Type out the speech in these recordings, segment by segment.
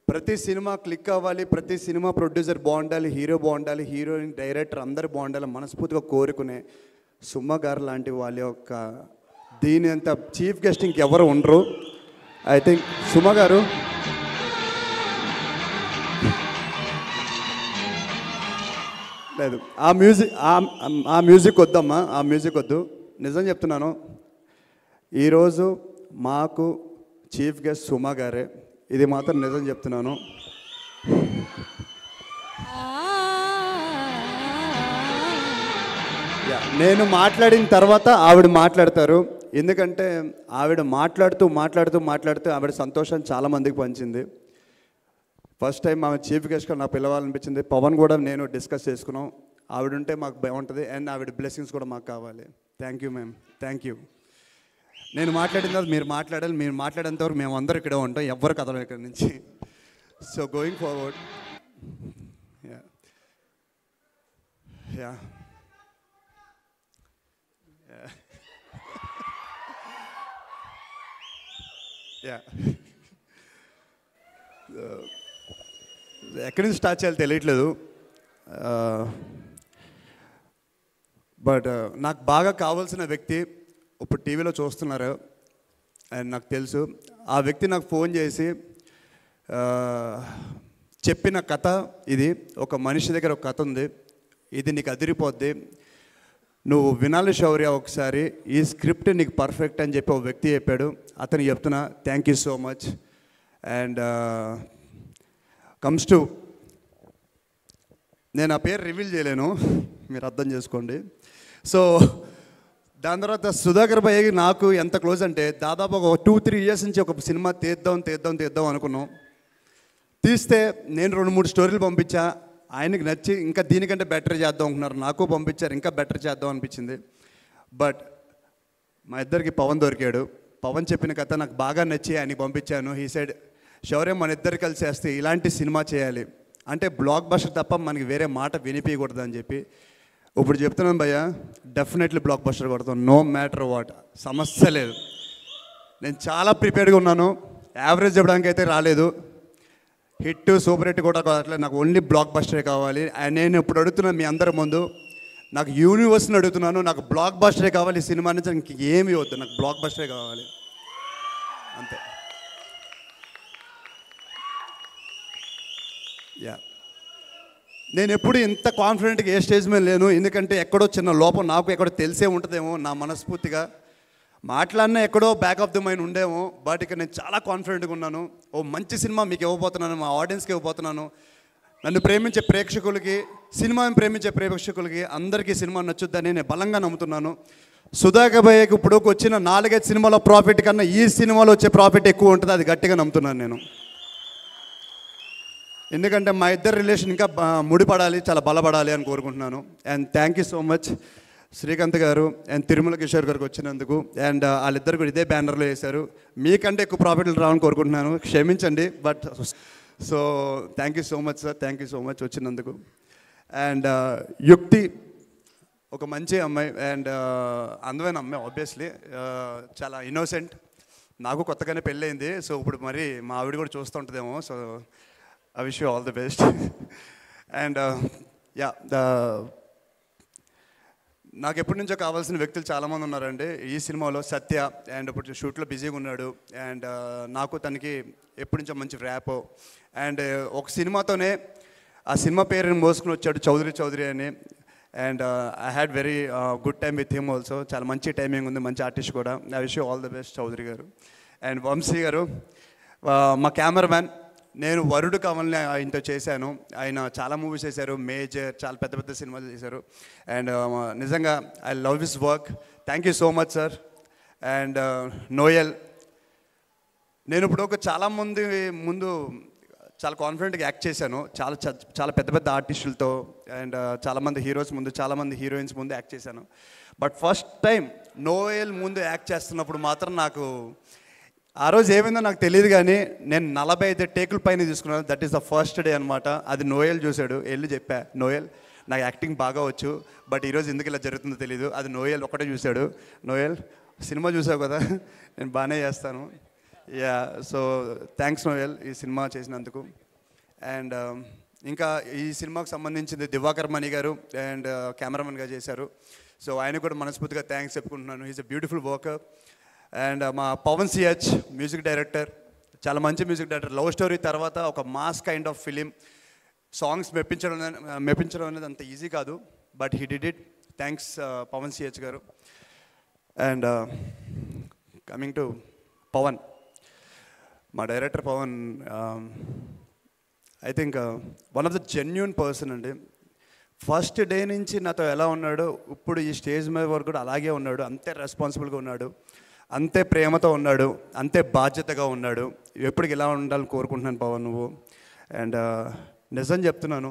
ప్రతి cinema click అవ్వాలి ప్రతి సినిమా ప్రొడ్యూసర్ బాగుండాలి హీరో బాగుండాలి హీరోయిన్ డైరెక్టర్ అందరు బాగుండాలి మనస్ఫూర్తిగా కోరుకునే సుమ్మ గారు లాంటి వాళ్ళ యొక్క దీని అంత చీఫ్ గెస్ట్ ఇంకెవరు ఉండరు ఐ థింక్ సుమ గారు లేదు ఆ మ్యూజిక్ ఆ- ఆ మ్యూజిక్ వద్దమ్మా ఆ మ్యూజిక్ వద్దు నిజం చెప్తున్నాను ఈరోజు మాకు చీఫ్ గెస్ట్ సుమా గారే ఇది మాత్రం నిజం చెప్తున్నాను యా, నేను మాట్లాడిన తర్వాత ఆవిడ మాట్లాడతారు ఎందుకంటే ఆవిడ మాట్లాడుతూ మాట్లాడుతూ మాట్లాడుతూ ఆవిడ సంతోషం చాలా మందికి పంచింది ఫస్ట్ టైం ఆమె చీఫ్ గెస్ట్గా నా పిలవాలనిపించింది పవన్ కూడా నేను డిస్కస్ చేసుకున్నాం ఆవిడ ఉంటే మాకు బాగుంటుంది అండ్ ఆవిడ బ్లెస్సింగ్స్ కూడా మాకు కావాలి thank you ma'am thank you నేను మాట్లాడిన తర్వాత మీరు మాట్లాడాలి మీరు మాట్లాడేంత వరకు మేము అందరూ ఇక్కడే ఉంటాం ఎవ్వరు కదలం ఇక్కడ నుంచి so going forward ya ya ya ఎక్కడి నుంచి స్టార్ట్ చేయాలో తెలియట్లేదు బట్ నాకు బాగా కావాల్సిన వ్యక్తి ఇప్పుడు టీవీలో చూస్తున్నారు అండ్ నాకు తెలుసు ఆ వ్యక్తి నాకు ఫోన్ చేసి ఆ, చెప్పిన కథ ఇది ఒక మనిషి దగ్గర ఒక కథ ఉంది ఇది నీకు అదిరిపోద్ది నువ్వు వినాలి శౌర్య ఒకసారి ఈ స్క్రిప్ట్ నీకు పర్ఫెక్ట్ అని చెప్పి ఒక వ్యక్తి చెప్పాడు అతను చెప్తున్నా thank you so much and comes to నేను ఆ పేరు రివీల్ చేయలేను మీరు అర్థం చేసుకోండి సో దాని తర్వాత సుధాకర్ భయ్యకి నాకు ఎంత క్లోజ్ అంటే దాదాపు ఒక టూ త్రీ ఇయర్స్ నుంచి ఒక సినిమా తీద్దాం తీద్దాం తీద్దాం అనుకున్నాం తీస్తే నేను రెండు మూడు స్టోరీలు పంపించా ఆయనకి నచ్చి ఇంకా దీనికంటే బెటర్ చేద్దాం అనుకున్నారు నాకు పంపించారు ఇంకా బెటర్ చేద్దాం అనిపించింది బట్ మా ఇద్దరికి పవన్ దొరికాడు పవన్ చెప్పిన కథ నాకు బాగా నచ్చి ఆయనకి పంపించాను ఈ సైడ్ శౌర్యం మన ఇద్దరు కలిసి చేస్తే ఇలాంటి సినిమా చేయాలి అంటే బ్లాక్ బస్టర్ తప్ప మనకి వేరే మాట వినిపించకూడదు అని చెప్పి ఇప్పుడు చెప్తున్నాను భయ్య డెఫినెట్లీ బ్లాక్ బస్టర్ కొడతాం నో మ్యాటర్ వాట్ సమస్య లేదు నేను చాలా ప్రిపేర్డ్గా ఉన్నాను యావరేజ్ చెప్పడానికి అయితే రాలేదు హిట్ సూపర్ హిట్ కూడా అట్లా నాకు ఓన్లీ బ్లాక్ బస్టరే కావాలి అండ్ నేను ఇప్పుడు అడుగుతున్నాను మీ అందరి ముందు నాకు యూనివర్స్ని అడుగుతున్నాను నాకు బ్లాక్ బస్టరే కావాలి ఈ సినిమా నుంచి నాకు ఏమీ వద్దు నాకు బ్లాక్ బస్టరే కావాలి అంతే యా నేను ఎప్పుడు ఇంత కాన్ఫిడెంట్గా ఏ స్టేజ్ మీద లేను ఎందుకంటే ఎక్కడో చిన్న లోపం నాకు ఎక్కడో తెలిసే ఉంటుందేమో నా మనస్ఫూర్తిగా మాట్లాడినా ఎక్కడో బ్యాక్ ఆఫ్ ది మైండ్ ఉండేమో బట్ ఇక్కడ నేను చాలా కాన్ఫిడెంట్గా ఉన్నాను ఓ మంచి సినిమా మీకు ఇవ్వబోతున్నాను మా ఆడియన్స్కి ఇవ్వబోతున్నాను నన్ను ప్రేమించే ప్రేక్షకులకి సినిమాని ప్రేమించే ప్రేక్షకులకి అందరికీ సినిమా నచ్చుద్దని నేను బలంగా నమ్ముతున్నాను సుధాకర్ భయ్యకి ఇప్పుడు వచ్చిన నాలుగైదు సినిమాలో ప్రాఫిట్ కన్నా ఈ సినిమాలో వచ్చే ప్రాఫిట్ ఎక్కువ ఉంటుంది అది గట్టిగా నమ్ముతున్నాను నేను ఎందుకంటే మా ఇద్దరు రిలేషన్ ఇంకా బ- ముడిపడాలి చాలా బలపడాలి అని కోరుకుంటున్నాను and thank you so much Srikanth గారు అండ్ తిరుమల కిషోర్ గారికి వచ్చినందుకు అండ్ వాళ్ళిద్దరు కూడా ఇదే బ్యానర్లో వేశారు మీకంటే ఎక్కువ ప్రాఫిట్లు రావాలని కోరుకుంటున్నాను క్షమించండి but so thank you so much sir thank you so much వచ్చినందుకు అండ్ యుక్తి ఒక మంచి అమ్మాయి అండ్ అందమైన అమ్మాయి ఆబ్వియస్లీ చాలా ఇన్నోసెంట్ నాకు కొత్తగానే పెళ్ళయింది సో ఇప్పుడు మరి మా ఆవిడ కూడా చూస్తూ ఉంటుందేమో so I wish you all the best and ya the నాకు ఎప్పటి నుంచో కావాల్సిన వ్యక్తులు చాలామంది ఉన్నారండి ఈ సినిమాలో సత్య అండ్ ఇప్పుడు షూట్లో బిజీగా ఉన్నాడు అండ్ నాకు తనకి ఎప్పటి నుంచో మంచి ర్యాప్ అండ్ ఒక సినిమాతోనే ఆ సినిమా పేరుని మోసుకుని వచ్చాడు చౌదరి చౌదరి అని and I had very good time with him also చాలా మంచి టైమింగ్ ఉంది మంచి ఆర్టిస్ట్ కూడా I wish all the best Chowdary గారు అండ్ వంశీ గారు ఆ, మా కెమెరామ్యాన్ నేను వరుడు కావాలని ఆయనతో చేశాను ఆయన చాలా మూవీస్ చేశారు మేజర్ చాలా పెద్ద పెద్ద సినిమాలు చేశారు అండ్ నిజంగా I love his work thank you so much sir and Noel నేను ఇప్పుడు ఒక చాలా మంది ముందు చాలా కాన్ఫిడెంట్గా యాక్ట్ చేశాను చాలా చ- చాలా పెద్ద పెద్ద ఆర్టిస్టులతో అండ్ చాలామంది హీరోస్ ముందు చాలామంది హీరోయిన్స్ ముందు యాక్ట్ చేశాను బట్ ఫస్ట్ టైం నోయల్ ముందు యాక్ట్ చేస్తున్నప్పుడు మాత్రం నాకు ఆ రోజు ఏమైందో నాకు తెలియదు కానీ నేను నలభై ఐదు టేకుల పైన తీసుకున్నాను that is the first day అనమాట అది నోయల్ చూశాడు వెళ్ళి చెప్పా నోయల్ నాకు యాక్టింగ్ బాగా వచ్చు బట్ ఈరోజు ఎందుకు ఇలా జరుగుతుందో తెలియదు అది నోయల్ ఒకటే చూశాడు నోయల్ సినిమా చూసావు కదా నేను బాగానే చేస్తాను యా సో థ్యాంక్స్ నోయల్ ఈ సినిమా చేసినందుకు అండ్ ఇంకా ఈ సినిమాకు సంబంధించింది దివాకర్ మణి గారు అండ్ కెమెరామెన్గా చేశారు సో ఆయన కూడా మనస్ఫూర్తిగా థ్యాంక్స్ చెప్పుకుంటున్నాను is a beautiful worker and మా పవన్ సిహెచ్ మ్యూజిక్ డైరెక్టర్ చాలా మంచి మ్యూజిక్ డైరెక్టర్ లవ్ స్టోరీ తర్వాత ఒక mass kind of film songs మెప్పించడం అనే- మెప్పించడం అనేది అంత ఈజీ కాదు but he did it thanks Pawan CH గారు అండ్ కమింగ్ టు పవన్ మా director Pawan I think one of the genuine person అండి ఫస్ట్ డే నుంచి నాతో ఎలా ఉన్నాడో ఇప్పుడు ఈ స్టేజ్ మీద వరకు కూడా అలాగే ఉన్నాడు అంతే రెస్పాన్సిబుల్గా ఉన్నాడు అంతే ప్రేమతో ఉన్నాడు అంతే బాధ్యతగా ఉన్నాడు ఎప్పటికి ఇలా ఉండాలని కోరుకుంటున్నాను పవన్ నువ్వు అండ్ నిజం చెప్తున్నాను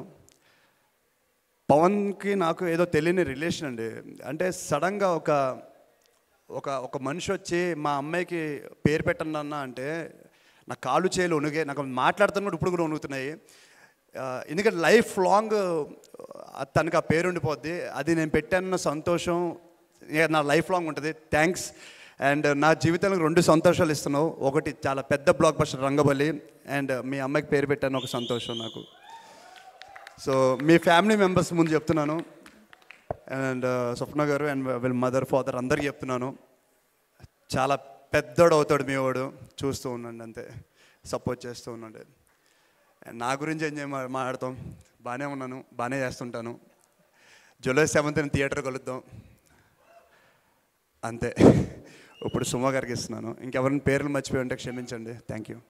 పవన్కి నాకు ఏదో తెలియని రిలేషన్ అండి అంటే సడన్గా ఒక ఒక ఒక మనిషి వచ్చి మా అమ్మాయికి పేరు పెట్టండి అన్న అంటే నా కాళ్ళు చేలు ఉనిగే నాకు మాట్లాడుతున్న కూడా ఇప్పుడు కూడా ఉనుగుతున్నాయి ఆ, ఎందుకంటే లైఫ్ లాంగ్ తనకు ఆ పేరు ఉండిపోద్ది అది నేను పెట్టానన్న సంతోషం ఇక నా లైఫ్ లాంగ్ ఉంటుంది థ్యాంక్స్ అండ్ నా జీవితంలో రెండు సంతోషాలు ఇస్తున్నావు ఒకటి చాలా పెద్ద బ్లాక్ బస్టర్ రంగబలి అండ్ మీ అమ్మాయికి పేరు పెట్టాను ఒక సంతోషం నాకు సో మీ ఫ్యామిలీ మెంబర్స్ ముందు చెప్తున్నాను అండ్ స్వప్న గారు అండ్ వీళ్ళ మదర్ ఫాదర్ అందరికీ చెప్తున్నాను చాలా పెద్దోడు అవుతాడు మీ వాడు చూస్తూ ఉండండి అంతే సపోర్ట్ చేస్తూ ఉండండి అండ్ నా గురించి ఏం చేయ మాట్లాడతాం బాగానే ఉన్నాను బాగానే చేస్తుంటాను జూలై సెవెంత్ థియేటర్ కలుద్దాం అంతే ఇప్పుడు సుమ గారికి ఇస్తున్నాను ఇంకెవరిని పేర్లు మర్చిపోయి ఉంటే క్షమించండి థ్యాంక్ యూ